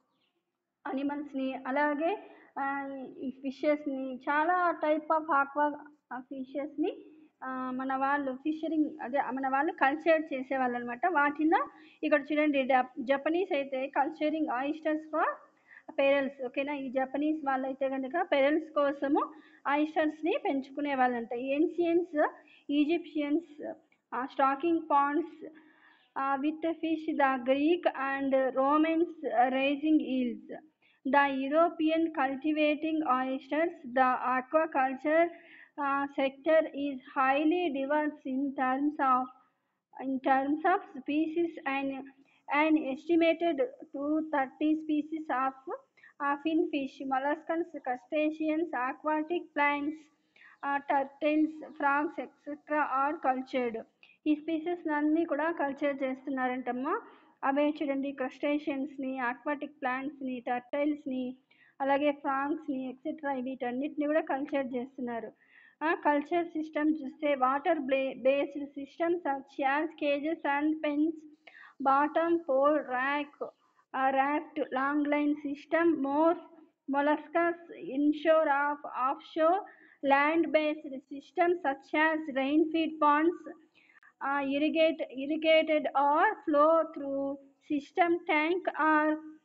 అనిమల్స్ని అలాగే ఆ, ఈ ఫిషెస్ని చాలా టైప్ ఆఫ్ ఆక్వా ఫిషెస్ని మన వాళ్ళు ఫిషరింగ్ అదే మన వాళ్ళు కల్చర్ చేసేవాళ్ళు అనమాట వాటిలో ఇక్కడ చూడండి జప్- జపనీస్ అయితే కల్చరింగ్ ఆయిస్టర్స్ ఫర్ పెరల్స్ ఓకేనా ఈ జపనీస్ వాళ్ళైతే కనుక పెరల్స్ కోసము ఆయిస్టర్స్ని పెంచుకునే వాళ్ళంట ancients Egyptians stocking ponds with fish the Greek and Romans raising eels the European cultivating oysters, the aquaculture uh, sector is highly diverse in terms of in terms of species and an estimated to 30 species of uh, finfish, molluscs, crustaceans, aquatic plants, uh, turtles, frogs, etc. are cultured. ఈ species అన్నీ కూడా culture చేస్తున్నారంటమ్మా అవే చూడండి క్రస్టేషియన్స్ని aquatic ప్లాంట్స్ని టర్టైల్స్ని అలాగే ఫ్రాంక్స్ని etcetera వీటన్నిటిని కూడా culture చేస్తున్నారు culture system చూస్తే water బ్లే based systems as cages and pens bottom pole rack raft long line system more molluscs, inshore of offshore land-based systems such as rain-fed ponds, uh, irrigate, irrigated or flow through system tank or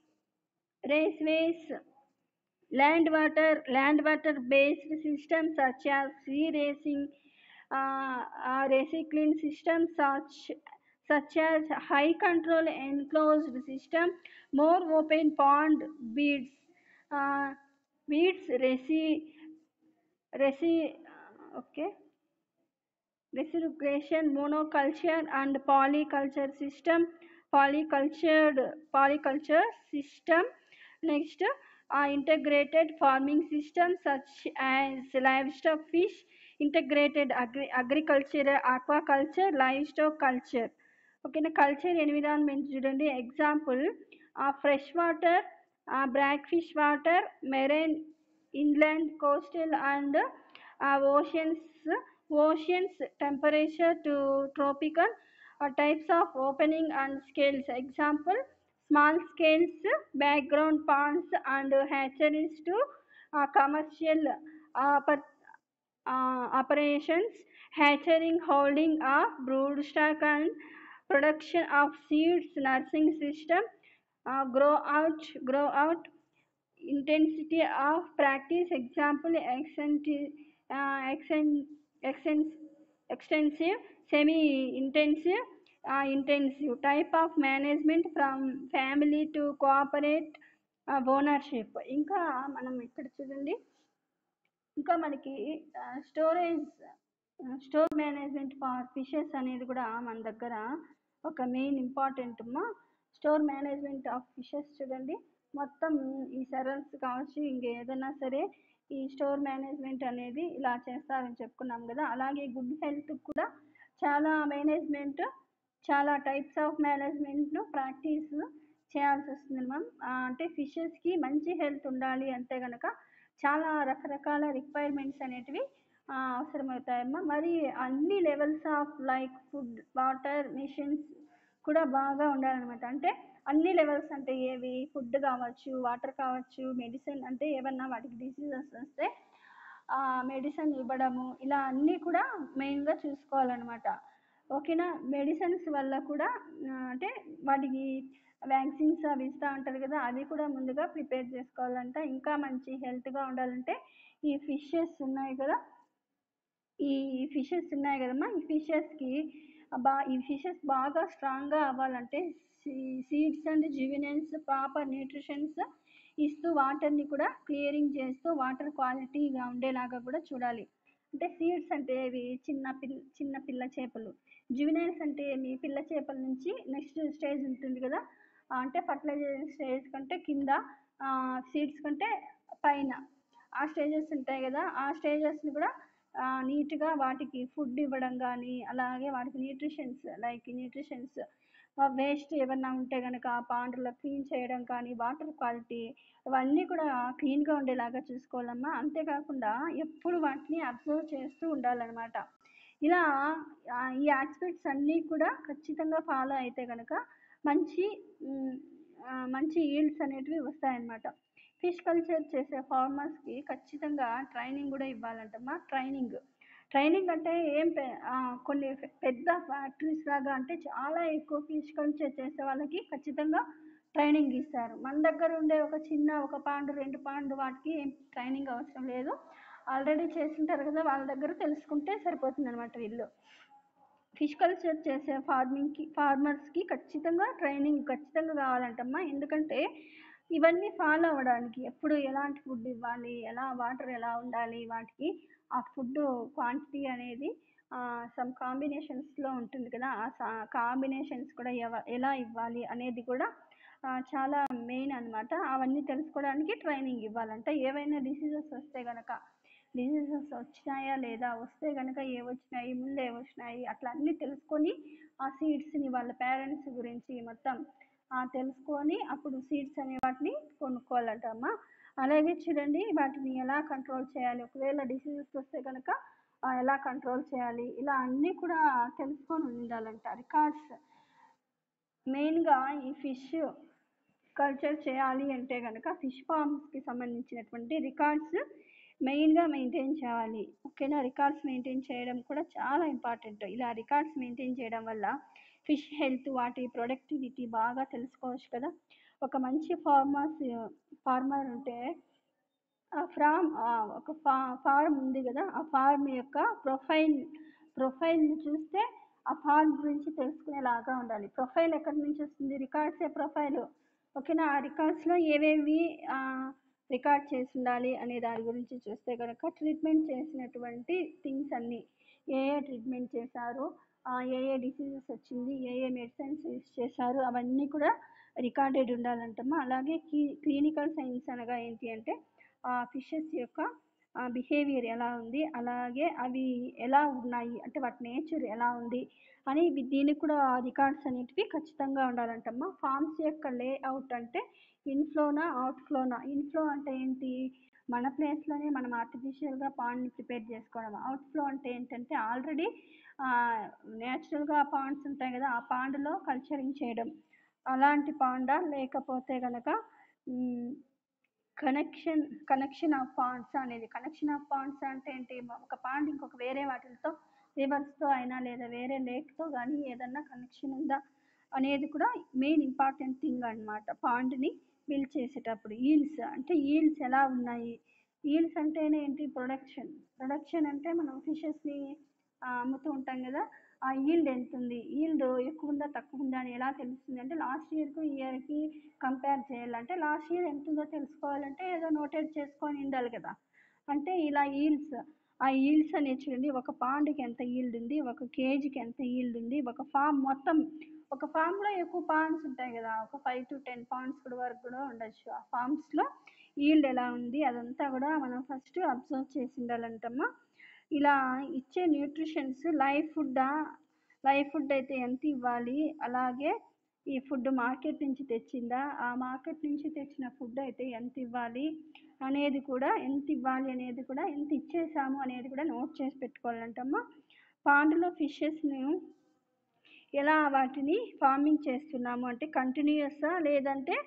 raceways land water land water based systems such as sea racing uh, uh, recycling systems such such as high control enclosed system more open pond beads uh, beads resi resi okay recirculation monoculture and polyculture system polycultured polyculture system next uh, integrated farming system such as livestock fish integrated agri- agriculture aquaculture livestock culture ఓకేనా culture environment చూడండి example fresh water brackish water marine inland coastal and uh, oceans oceans temperature to tropical uh, types of opening and scales example small scales background ponds and hatcheries to uh, commercial uh, per- uh, operations hatching holding of broodstock and production of seeds nursing system uh, grow out grow out intensity of practice example extenti- uh, exen- extens- extensive semi intensive uh, intensive type of management from family to corporate uh, ownership ఇంకా మనం ఇక్కడ చూడండి ఇంకా మనకి storage store management for fishes అనేది కూడా మన దగ్గర ఒక మెయిన్ ఇంపార్టెంట్ అమ్మా స్టోర్ మేనేజ్మెంట్ ఆఫ్ ఫిషెస్ చూడండి మొత్తం ఈ సెరల్స్ కావచ్చు ఇంకేదైనా సరే ఈ స్టోర్ మేనేజ్మెంట్ అనేది ఇలా చేస్తారని చెప్పుకున్నాం కదా అలాగే గుడ్ హెల్త్ కూడా చాలా మేనేజ్మెంట్ చాలా టైప్స్ ఆఫ్ మేనేజ్మెంట్ను ప్రాక్టీస్ చేయాల్సి వస్తుంది మ్యామ్ అంటే ఫిషెస్కి మంచి హెల్త్ ఉండాలి అంటే కనుక చాలా రకరకాల రిక్వైర్మెంట్స్ అనేటివి ఆ, అవసరమవుతాయమ్మా మరి అన్ని levels of like food water missions కూడా బాగా ఉండాలన్నమాట అంటే అన్ని లెవెల్స్ అంటే ఏవి ఫుడ్ కావచ్చు వాటర్ కావచ్చు మెడిసిన్ అంటే ఏమన్నా వాటికి డిసీజెస్ వస్తే మెడిసిన్ ఇవ్వడము ఇలా అన్నీ కూడా మెయిన్గా చూసుకోవాలన్నమాట ఓకేనా మెడిసిన్స్ వల్ల కూడా ఆ, అంటే వాటికి వ్యాక్సిన్స్ అవి ఇస్తూ ఉంటారు కదా అవి కూడా ముందుగా ప్రిపేర్ చేసుకోవాలంట ఇంకా మంచి హెల్త్గా ఉండాలంటే ఈ ఫిషెస్ ఉన్నాయి కదా ఈ ఫిషెస్ ఉన్నాయి కదమ్మా ఈ ఫిషెస్కి బా ఈ ఫిషెస్ బాగా స్ట్రాంగ్గా అవ్వాలంటే seeds and juveniles proper nutritions ఇస్తూ వాటర్ని కూడా క్లియరింగ్ చేస్తూ వాటర్ క్వాలిటీగా ఉండేలాగా కూడా చూడాలి అంటే సీడ్స్ అంటే ఇవి చిన్న పిల్ల చిన్న పిల్ల చేపలు జ్యూవినల్స్ అంటే ఏమి పిల్ల చేపల నుంచి నెక్స్ట్ స్టేజ్ ఉంటుంది కదా ఆ, అంటే ఫర్టిలైజేషన్ స్టేజ్ కంటే కింద సీడ్స్ కంటే పైన ఆ స్టేజెస్ ఉంటాయి కదా ఆ స్టేజెస్ని కూడా ఆ, నీట్గా వాటికి ఫుడ్ ఇవ్వడం కానీ అలాగే వాటికి న్యూట్రిషన్స్ లైక్ న్యూట్రిషన్స్ వేస్ట్ ఏమన్నా ఉంటే కనుక ఆ పాండ్లో క్లీన్ చేయడం కానీ వాటర్ క్వాలిటీ ఇవన్నీ కూడా క్లీన్గా ఉండేలాగా చూసుకోవాలమ్మా అంతేకాకుండా ఎప్పుడు వాటిని అబ్జర్వ్ చేస్తూ ఉండాలన్నమాట ఇలా ఆ, ఈ ఆస్పెక్ట్స్ అన్నీ కూడా ఖచ్చితంగా ఫాలో అయితే కనుక మంచి మ్, ఆ, మంచి ఈల్డ్స్ అనేటివి వస్తాయన్నమాట ఫిష్ కల్చర్ చేసే ఫార్మర్స్కి ఖచ్చితంగా ట్రైనింగ్ కూడా ఇవ్వాలంటమ్మా ట్రైనింగ్ ట్రైనింగ్ అంటే ఏం పె- ఆ, కొన్ని పె- పెద్ద ఫ్యాక్టరీస్ లాగా అంటే చాలా ఎక్కువ ఫిష్ కల్చర్ చేసే వాళ్ళకి ఖచ్చితంగా ట్రైనింగ్ ఇస్తారు మన దగ్గర ఉండే ఒక చిన్న ఒక పాండు రెండు పాండు వాటికి ఏం ట్రైనింగ్ అవసరం లేదు ఆల్రెడీ చేసింటారు కదా వాళ్ళ దగ్గర తెలుసుకుంటే సరిపోతుంది అనమాట వీళ్ళు ఫిష్ కల్చర్ చేసే ఫార్మింగ్కి ఫార్మర్స్కి ఖచ్చితంగా ట్రైనింగ్ ఖచ్చితంగా కావాలంటమ్మా ఎందుకంటే ఇవన్నీ ఫాలో అవ్వడానికి ఎప్పుడు ఎలాంటి ఫుడ్ ఇవ్వాలి ఎలా వాటర్ ఎలా ఉండాలి వాటికి ఆ ఫుడ్ క్వాంటిటీ అనేది సమ్ కాంబినేషన్స్లో ఉంటుంది కదా ఆ కాంబినేషన్స్ కూడా ఎవ ఎలా ఇవ్వాలి అనేది కూడా ఆ, చాలా మెయిన్ అన్నమాట అవన్నీ తెలుసుకోవడానికి ట్రైనింగ్ ఇవ్వాలంట ఏవైనా డిసీజెస్ వస్తే గనక డిసీజెస్ వచ్చినాయా లేదా వస్తే కనుక ఏ వచ్చినాయి ముందు ఏ వచ్చినాయి అట్లా అన్నీ తెలుసుకొని ఆ సీడ్స్ని వాళ్ళ పేరెంట్స్ గురించి మొత్తం ఆ, తెలుసుకొని అప్పుడు సీడ్స్ అనే వాటిని కొనుక్కోవాలంట అమ్మా అలాగే చూడండి వాటిని ఎలా కంట్రోల్ చేయాలి ఒకవేళ డిసీజెస్ వస్తే కనుక ఆ, ఎలా కంట్రోల్ చేయాలి ఇలా అన్నీ కూడా తెలుసుకొని ఉండాలంట రికార్డ్స్ మెయిన్గా ఈ ఫిష్ కల్చర్ చేయాలి అంటే కనుక ఫిష్ ఫార్మ్స్కి సంబంధించినటువంటి రికార్డ్స్ మెయిన్గా మెయింటైన్ చేయాలి ఓకేనా రికార్డ్స్ మెయింటైన్ చేయడం కూడా చాలా ఇంపార్టెంట్ ఇలా రికార్డ్స్ మెయింటైన్ చేయడం వల్ల ఫిష్ హెల్త్ వాటి ప్రొడక్టివిటీ బాగా తెలుసుకోవచ్చు కదా ఒక మంచి ఫార్మర్స్ ఫార్మర్ ఉంటే ఆ ఫామ్ ఒక ఫా ఫార్మ్ ఉంది కదా ఆ ఫార్మ్ యొక్క ప్రొఫైల్ ప్రొఫైల్ని చూస్తే ఆ ఫార్మ్ గురించి తెలుసుకునేలాగా ఉండాలి ప్రొఫైల్ ఎక్కడి నుంచి వస్తుంది రికార్డ్సే ప్రొఫైల్ ఓకేనా ఆ రికార్డ్స్లో ఏవేవి రికార్డ్ చేసి ఉండాలి అనే దాని గురించి చూస్తే కనుక ట్రీట్మెంట్ చేసినటువంటి థింగ్స్ అన్నీ ఏ ఏ ట్రీట్మెంట్ చేశారు ఏ ఏ డిసీజెస్ వచ్చింది ఏ ఏ మెడిసిన్స్ యూస్ చేశారు అవన్నీ కూడా రికార్డెడ్ ఉండాలంటమ్మా అలాగే క్లీ క్లినికల్ సైన్స్ అనగా ఏంటి అంటే ఆ ఫిషెస్ యొక్క బిహేవియర్ ఎలా ఉంది అలాగే అవి ఎలా ఉన్నాయి అంటే వాటి నేచర్ ఎలా ఉంది అని ఇవి- దీనికి కూడా రికార్డ్స్ అనేటివి ఖచ్చితంగా ఉండాలంటమ్మా ఫార్మ్స్ యొక్క లేఅవుట్ అంటే ఇన్ఫ్లోనా అవుట్ఫ్లోనా ఇన్ఫ్లో అంటే ఏంటి మన ప్లేస్లోనే మనం ఆర్టిఫిషియల్గా పాండ్ని ప్రిపేర్ చేసుకోవడం అవుట్ఫ్లో అంటే ఏంటంటే ఆల్రెడీ నేచురల్గా పాండ్స్ ఉంటాయి కదా ఆ పాండ్లో కల్చరింగ్ చేయడం అలాంటి పాండా లేకపోతే కనుక కనెక్షన్ కనెక్షన్ ఆఫ్ పాండ్స్ అనేది కనెక్షన్ ఆఫ్ పాండ్స్ అంటే ఏంటి ఒక పాండ్ ఇంకొక వేరే వాటితో రివర్స్తో అయినా లేదా వేరే లేక్తో కానీ ఏదన్నా కనెక్షన్ ఉందా అనేది కూడా మెయిన్ ఇంపార్టెంట్ థింగ్ అన్నమాట పాండ్ని బిల్డ్ చేసేటప్పుడు ఈల్స్ అంటే ఈల్స్ ఎలా ఉన్నాయి ఈల్స్ అంటేనే ఏంటి ప్రొడక్షన్ ప్రొడక్షన్ అంటే మనం ఫిషెస్ని అమ్ముతూ ఉంటాం కదా ఆ ఈల్డ్ ఎంత ఉంది ఈల్డ్ ఎక్కువ ఉందా తక్కువ ఉందా అని ఎలా తెలుస్తుంది అంటే లాస్ట్ ఇయర్కి ఈ ఇయర్కి కంపేర్ చేయాలంటే లాస్ట్ ఇయర్ ఎంత ఉందో తెలుసుకోవాలంటే ఏదో నోటెడ్ చేసుకొని ఉండాలి కదా అంటే ఇలా ఈల్డ్స్ ఆ ఈల్డ్స్ అనేది చూడండి ఒక పాండ్కి ఎంత ఈల్డ్ ఉంది ఒక కేజీకి ఎంత ఈల్డ్ ఉంది ఒక ఫామ్ మొత్తం ఒక ఫామ్లో ఎక్కువ పాండ్స్ ఉంటాయి కదా ఒక ఫైవ్ టు టెన్ పాండ్స్ కూడా వరకు కూడా ఉండొచ్చు ఆ ఫామ్స్లో ఈల్డ్ ఎలా ఉంది అదంతా కూడా మనం ఫస్ట్ అబ్జర్వ్ చేసి ఉండాలంటమ్మా ఇలా ఇచ్చే న్యూట్రిషన్స్ లైవ్ ఫుడ్డా లైవ్ ఫుడ్ అయితే ఎంత ఇవ్వాలి అలాగే ఈ ఫుడ్ మార్కెట్ నుంచి తెచ్చిందా ఆ మార్కెట్ నుంచి తెచ్చిన ఫుడ్ అయితే ఎంత ఇవ్వాలి అనేది కూడా ఎంత ఇవ్వాలి అనేది కూడా ఎంత ఇచ్చేసాము అనేది కూడా నోట్ చేసి పెట్టుకోవాలంటమ్మా పాండులో ఫిషెస్ని ఎలా వాటిని ఫార్మింగ్ చేస్తున్నాము అంటే కంటిన్యూయస్గా లేదంటే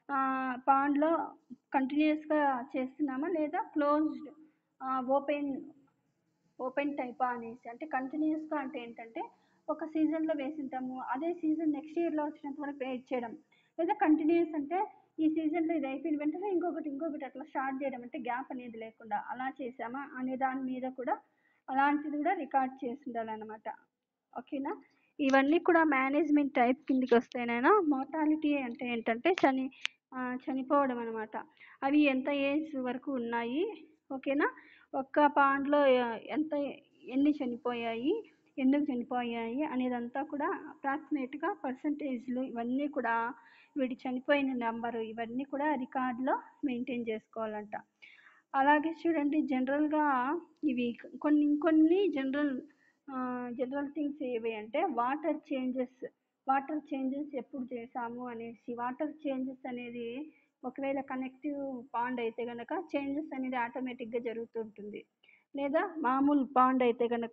పాండ్లో కంటిన్యూస్గా చేస్తున్నామా లేదా క్లోజ్డ్ ఓపెన్ ఓపెన్ టైపా అనేసి అంటే కంటిన్యూస్గా అంటే ఏంటంటే ఒక సీజన్లో వేసింటాము అదే సీజన్ నెక్స్ట్ ఇయర్లో వచ్చినంత వరకు వెయిట్ చేయడం లేదా కంటిన్యూస్ అంటే ఈ సీజన్లో ఇది అయిపోయిన వెంటనే ఇంకొకటి ఇంకొకటి అట్లా స్టార్ట్ చేయడం అంటే గ్యాప్ అనేది లేకుండా అలా చేసామా అనే దాని మీద కూడా అలాంటిది కూడా రికార్డ్ చేసి ఉండాలన్నమాట ఓకేనా ఇవన్నీ కూడా మేనేజ్మెంట్ టైప్ కిందికి వస్తేనైనా మోర్టాలిటీ అంటే ఏంటంటే చని ఆ, చనిపోవడం అనమాట అవి ఎంత ఏజ్ వరకు ఉన్నాయి ఓకేనా ఒక్క పాండ్లో ఎంత ఎన్ని చనిపోయాయి ఎందుకు చనిపోయాయి అనేదంతా కూడా అప్రాక్సిమేట్గా పర్సంటేజ్లు ఇవన్నీ కూడా వీటి చనిపోయిన నెంబరు ఇవన్నీ కూడా రికార్డులో మెయింటైన్ చేసుకోవాలంట అలాగే చూడండి జనరల్గా ఇవి కొన్ని ఇంకొన్ని జనరల్ జనరల్ థింగ్స్ ఏవి అంటే వాటర్ చేంజెస్ వాటర్ చేంజెస్ ఎప్పుడు చేసాము అనేసి వాటర్ చేంజెస్ అనేది ఒకవేళ కనెక్టివ్ పాండ్ అయితే కనుక చేంజెస్ అనేది ఆటోమేటిక్గా జరుగుతుంటుంది లేదా మామూలు పాండ్ అయితే కనుక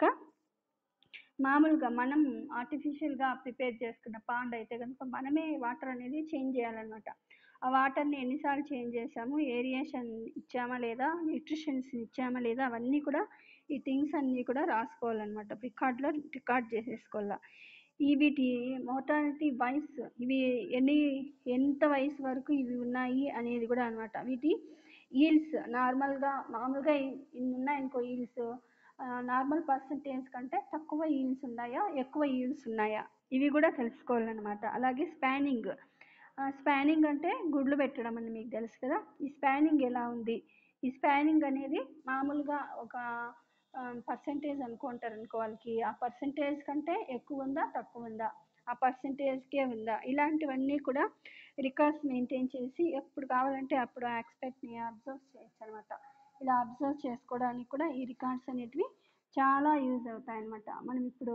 మామూలుగా మనం ఆర్టిఫిషియల్గా ప్రిపేర్ చేసుకున్న పాండ్ అయితే కనుక మనమే వాటర్ అనేది చేంజ్ చేయాలన్నమాట ఆ వాటర్ని ఎన్నిసార్లు చేంజ్ చేసాము ఏరియేషన్ ఇచ్చామా లేదా న్యూట్రిషన్స్ ఇచ్చామా లేదా అవన్నీ కూడా ఈ థింగ్స్ అన్నీ కూడా రాసుకోవాలన్నమాట రికార్డ్లో రికార్డ్ చేసేసుకోవాలా ఈ వీటి మోటాలిటీ వైస్ ఇవి ఎన్ని ఎంత వయసు వరకు ఇవి ఉన్నాయి అనేది కూడా అన్నమాట వీటి ఈల్స్ నార్మల్గా మామూలుగా ఇ- ఇన్ని ఉన్నాయనుకో ఈల్స్ నార్మల్ పర్సంటేజ్ కంటే తక్కువ ఈల్స్ ఉన్నాయా ఎక్కువ ఈల్స్ ఉన్నాయా ఇవి కూడా తెలుసుకోవాలన్నమాట అలాగే స్పానింగ్ స్పానింగ్ అంటే గుడ్లు పెట్టడం అని మీకు తెలుసు కదా ఈ స్పానింగ్ ఎలా ఉంది ఈ స్పానింగ్ అనేది మామూలుగా ఒక పర్సంటేజ్ అనుకుంటారు అనుకో వాళ్ళకి ఆ పర్సంటేజ్ కంటే ఎక్కువ ఉందా తక్కువ ఉందా ఆ పర్సంటేజ్కే ఉందా ఇలాంటివన్నీ కూడా రికార్డ్స్ మెయింటైన్ చేసి ఎప్పుడు కావాలంటే అప్పుడు ఆ ఎక్స్పెక్ట్ని అబ్జర్వ్ చేయొచ్చు అనమాట ఇలా అబ్జర్వ్ చేసుకోవడానికి కూడా ఈ రికార్డ్స్ అనేటివి చాలా యూజ్ అవుతాయి అన్నమాట మనం ఇప్పుడు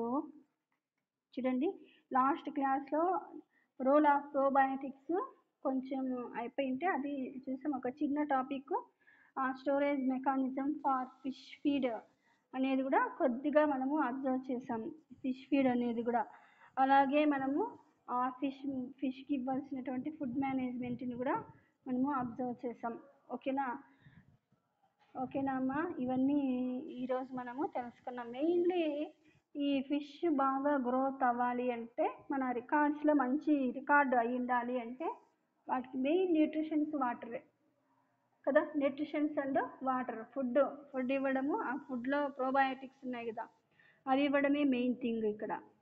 చూడండి లాస్ట్ క్లాస్లో రోల్ ఆఫ్ ప్రోబయోటిక్స్ కొంచెం అయిపోయింటే అది చూసాం ఒక చిన్న topic storage mechanism for fish feed అనేది కూడా కొద్దిగా మనము అబ్జర్వ్ చేసాం ఫిష్ ఫీడ్ అనేది కూడా అలాగే మనము ఆ ఫిష్ ఫిష్కి ఇవ్వాల్సినటువంటి ఫుడ్ మేనేజ్మెంట్ని కూడా మనము అబ్జర్వ్ చేసాం ఓకేనా ఓకేనా అమ్మా ఇవన్నీ ఈరోజు మనము తెలుసుకున్నాం మెయిన్లీ ఈ ఫిష్ బాగా గ్రోత్ అవ్వాలి అంటే మన రికార్డ్స్లో మంచి రికార్డు అయి ఉండాలి అంటే వాటికి మెయిన్ న్యూట్రిషన్స్ వాటరే కదా nutritions and water food food ఇవ్వడము ఆ ఫుడ్లో ప్రోబయోటిక్స్ ఉన్నాయి కదా అవి ఇవ్వడమే మెయిన్ థింగ్ ఇక్కడ